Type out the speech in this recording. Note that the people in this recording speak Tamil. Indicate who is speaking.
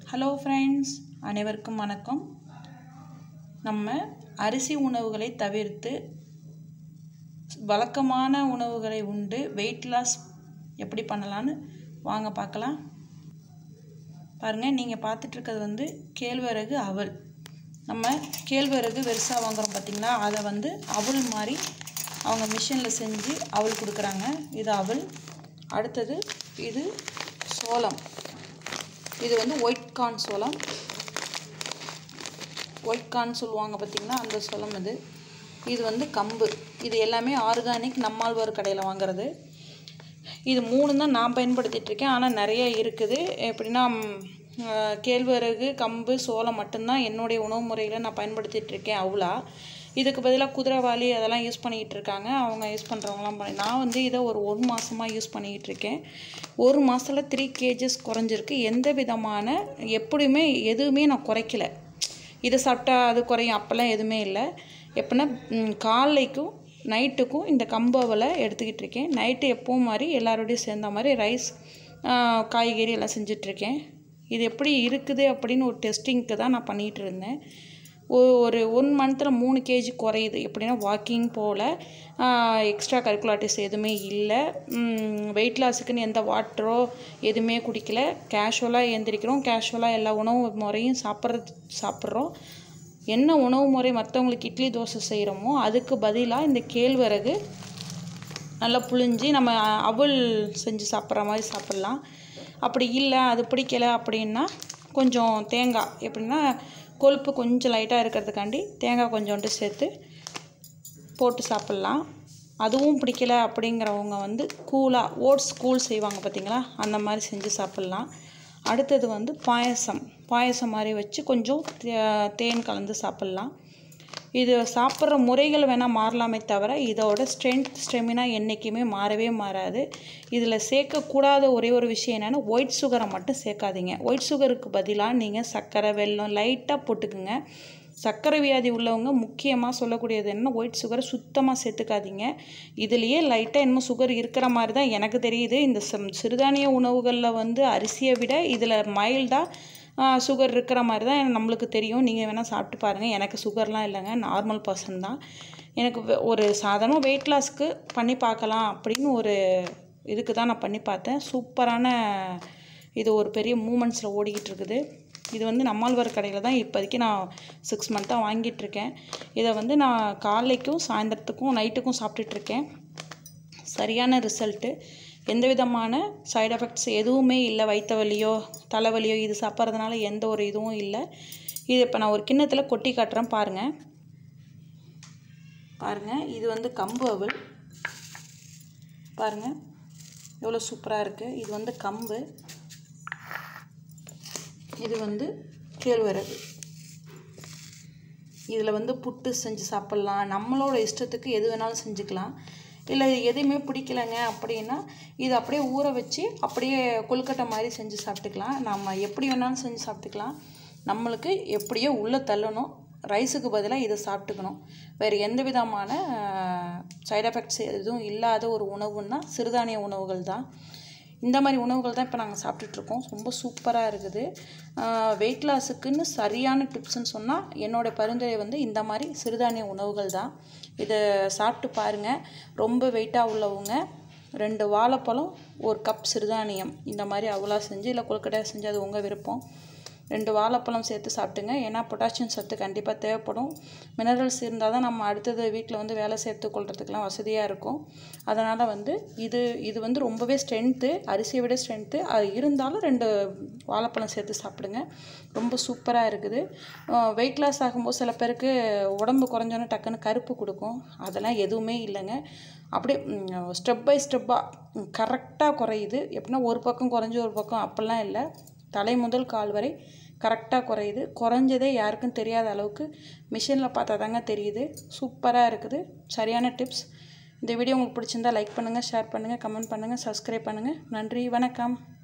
Speaker 1: ஹலோ ஃப்ரெண்ட்ஸ் அனைவருக்கும் வணக்கம் நம்ம அரிசி உணவுகளை தவிர்த்து வழக்கமான உணவுகளை உண்டு வெயிட் லாஸ் எப்படி பண்ணலான்னு வாங்க பார்க்கலாம் பாருங்கள் நீங்கள் பார்த்துட்ருக்கிறது வந்து கேழ்வரகு அவல் நம்ம கேழ்வரகு வெறுசாக வாங்குகிறோம் பார்த்திங்களா அதை வந்து அவல் மாதிரி அவங்க மிஷினில் செஞ்சு அவல் கொடுக்குறாங்க இது அவல் அடுத்தது இது சோளம் இது வந்து ஒயிட் கார்ன் சோளம் ஒயிட் கார்ன் சொல்லுவாங்க பார்த்திங்களா அந்த சோளம் இது இது வந்து கம்பு இது எல்லாமே ஆர்கானிக் நம்மாழ்வார் கடையில் வாங்குறது இது மூணு தான் நான் பயன்படுத்திகிட்டு இருக்கேன் ஆனால் நிறைய இருக்குது எப்படின்னா கேழ்வரகு கம்பு சோளம் மட்டும்தான் என்னுடைய உணவு முறையில் நான் பயன்படுத்திகிட்டு இருக்கேன் அவ்வளோ இதுக்கு பதிலாக குதிரைவாளி அதெல்லாம் யூஸ் பண்ணிக்கிட்டு இருக்காங்க அவங்க யூஸ் பண்ணுறவங்களாம் பண்ணி நான் வந்து இதை ஒரு ஒரு மாதமாக யூஸ் பண்ணிக்கிட்டு இருக்கேன் ஒரு மாதத்தில் த்ரீ கேஜஸ் குறைஞ்சிருக்கு எந்த விதமான எப்படியுமே எதுவுமே நான் குறைக்கல இதை சாப்பிட்டா அது குறையும் அப்போல்லாம் எதுவுமே இல்லை எப்படின்னா காலைக்கும் நைட்டுக்கும் இந்த கம்பவலை எடுத்துக்கிட்டு இருக்கேன் நைட்டு எப்பவும் மாதிரி எல்லாரோடையும் சேர்ந்த மாதிரி ரைஸ் காய்கறி எல்லாம் செஞ்சிட்ருக்கேன் இது எப்படி இருக்குது அப்படின்னு ஒரு டெஸ்டிங்க்கு தான் நான் பண்ணிகிட்டு இருந்தேன் ஒரு ஒன் மந்த்தில் மூணு கேஜி குறையுது எப்படின்னா வாக்கிங் போல் எக்ஸ்ட்ரா கரிக்குலாட்டிஸ் எதுவுமே இல்லை வெயிட் லாஸுக்குன்னு எந்த வாட்டரோ எதுவுமே குடிக்கல கேஷுவலாக எழுந்திரிக்கிறோம் கேஷுவலாக எல்லா உணவு முறையும் சாப்பிட்றது சாப்பிட்றோம் என்ன உணவு முறை மற்றவங்களுக்கு இட்லி தோசை செய்கிறோமோ அதுக்கு பதிலாக இந்த கேழ்வரகு நல்லா புழிஞ்சி நம்ம அவல் செஞ்சு சாப்பிட்ற மாதிரி சாப்பிட்லாம் அப்படி இல்லை அது பிடிக்கலை அப்படின்னா கொஞ்சம் தேங்காய் எப்படின்னா கொழுப்பு கொஞ்சம் லைட்டாக இருக்கிறதுக்காண்டி தேங்காய் கொஞ்சோண்டு சேர்த்து போட்டு சாப்பிட்லாம் அதுவும் பிடிக்கல அப்படிங்கிறவங்க வந்து கூலாக ஓட்ஸ் கூழ் செய்வாங்க பார்த்திங்களா அந்த மாதிரி செஞ்சு சாப்பிட்லாம் அடுத்தது வந்து பாயசம் பாயசம் மாதிரி வச்சு கொஞ்சம் தேன் கலந்து சாப்பிட்லாம் இது சாப்பிட்ற முறைகள் வேணால் மாறலாமே தவிர இதோட ஸ்ட்ரென்த் ஸ்டெமினா என்றைக்குமே மாறவே மாறாது இதில் சேர்க்கக்கூடாத ஒரே ஒரு விஷயம் என்னென்னா ஒயிட் சுகரை மட்டும் சேர்க்காதீங்க ஒயிட் சுகருக்கு பதிலாக நீங்கள் சர்க்கரை வெல்லம் லைட்டாக போட்டுக்குங்க சர்க்கரை வியாதி உள்ளவங்க முக்கியமாக சொல்லக்கூடியது என்ன ஒயிட் சுகரை சுத்தமாக சேர்த்துக்காதீங்க இதுலேயே லைட்டாக என்னமோ சுகர் இருக்கிற மாதிரி தான் எனக்கு தெரியுது இந்த சிறுதானிய உணவுகளில் வந்து அரிசியை விட இதில் மைல்டாக சுகர் இருக்கிற மாதிரி தான் நம்மளுக்கு தெரியும் நீங்கள் வேணால் சாப்பிட்டு பாருங்கள் எனக்கு சுகர்லாம் இல்லைங்க நார்மல் பர்சன் தான் எனக்கு ஒரு சாதாரண வெயிட் லாஸ்க்கு பண்ணி பார்க்கலாம் அப்படின்னு ஒரு இதுக்கு தான் நான் பண்ணி பார்த்தேன் சூப்பரான இது ஒரு பெரிய மூமெண்ட்ஸில் ஓடிக்கிட்டு இருக்குது இது வந்து நம்மாழ்வார் கடையில் தான் இப்போதைக்கு நான் சிக்ஸ் மந்த்தாக வாங்கிட்டுருக்கேன் இதை வந்து நான் காலைக்கும் சாயந்தரத்துக்கும் நைட்டுக்கும் சாப்பிட்டுட்ருக்கேன் சரியான ரிசல்ட்டு எந்த விதமான சைடு எஃபெக்ட்ஸ் எதுவுமே இல்லை வயிற்று வலியோ தலைவலியோ இது சாப்பிட்றதுனால எந்த ஒரு இதுவும் இல்லை இது இப்போ நான் ஒரு கிண்ணத்தில் கொட்டி காட்டுறேன் பாருங்கள் பாருங்கள் இது வந்து கம்பு அவல் பாருங்கள் எவ்வளோ சூப்பராக இருக்குது இது வந்து கம்பு இது வந்து கேழ்வரகு இதில் வந்து புட்டு செஞ்சு சாப்பிட்லாம் நம்மளோட இஷ்டத்துக்கு எது வேணாலும் செஞ்சுக்கலாம் இல்லை எதுவுமே பிடிக்கலைங்க அப்படின்னா இது அப்படியே ஊற வச்சு அப்படியே கொழுக்கட்டை மாதிரி செஞ்சு சாப்பிட்டுக்கலாம் நம்ம எப்படி வேணாலும் செஞ்சு சாப்பிட்டுக்கலாம் நம்மளுக்கு எப்படியோ உள்ளே தள்ளணும் ரைஸுக்கு பதிலாக இதை சாப்பிட்டுக்கணும் வேறு எந்த விதமான சைட் எஃபெக்ட்ஸ் எதுவும் இல்லாத ஒரு உணவுன்னா சிறுதானிய உணவுகள் தான் இந்த மாதிரி உணவுகள் தான் இப்போ நாங்கள் சாப்பிட்டுட்ருக்கோம் ரொம்ப சூப்பராக இருக்குது வெயிட் லாஸுக்குன்னு சரியான டிப்ஸ்ன்னு சொன்னால் என்னோடய பரிந்துரை வந்து இந்த மாதிரி சிறுதானிய உணவுகள் தான் இதை சாப்பிட்டு பாருங்கள் ரொம்ப வெயிட்டாக உள்ளவங்க ரெண்டு வாழைப்பழம் ஒரு கப் சிறுதானியம் இந்த மாதிரி அவ்வளோ செஞ்சு இல்லை கொழுக்கட்டையாக செஞ்சு அது உங்கள் விருப்பம் ரெண்டு வாழைப்பழம் சேர்த்து சாப்பிட்டுங்க ஏன்னா பொட்டாசியம் சத்து கண்டிப்பாக தேவைப்படும் மினரல்ஸ் இருந்தால் தான் நம்ம அடுத்தது வீட்டில் வந்து வேலை சேர்த்து கொள்றதுக்கெலாம் வசதியாக இருக்கும் அதனால் வந்து இது இது வந்து ரொம்பவே ஸ்ட்ரென்த்து அரிசியை விட ஸ்ட்ரென்த்து அது இருந்தாலும் ரெண்டு வாழைப்பழம் சேர்த்து சாப்பிடுங்க ரொம்ப சூப்பராக இருக்குது வெயிட் லாஸ் ஆகும்போது சில பேருக்கு உடம்பு குறைஞ்சோன்னே டக்குன்னு கருப்பு கொடுக்கும் அதெல்லாம் எதுவுமே இல்லைங்க அப்படியே ஸ்டெப் பை ஸ்டெப்பாக கரெக்டாக குறையுது எப்படின்னா ஒரு பக்கம் குறைஞ்சி ஒரு பக்கம் அப்போல்லாம் இல்லை தலை முதல் கால் வரை கரெக்டாக குறையுது குறைஞ்சதே யாருக்கும் தெரியாத அளவுக்கு மிஷினில் பார்த்தா தாங்க தெரியுது சூப்பராக இருக்குது சரியான டிப்ஸ் இந்த வீடியோ உங்களுக்கு பிடிச்சிருந்தா லைக் பண்ணுங்கள் ஷேர் பண்ணுங்கள் கமெண்ட் பண்ணுங்கள் சப்ஸ்கிரைப் பண்ணுங்கள் நன்றி வணக்கம்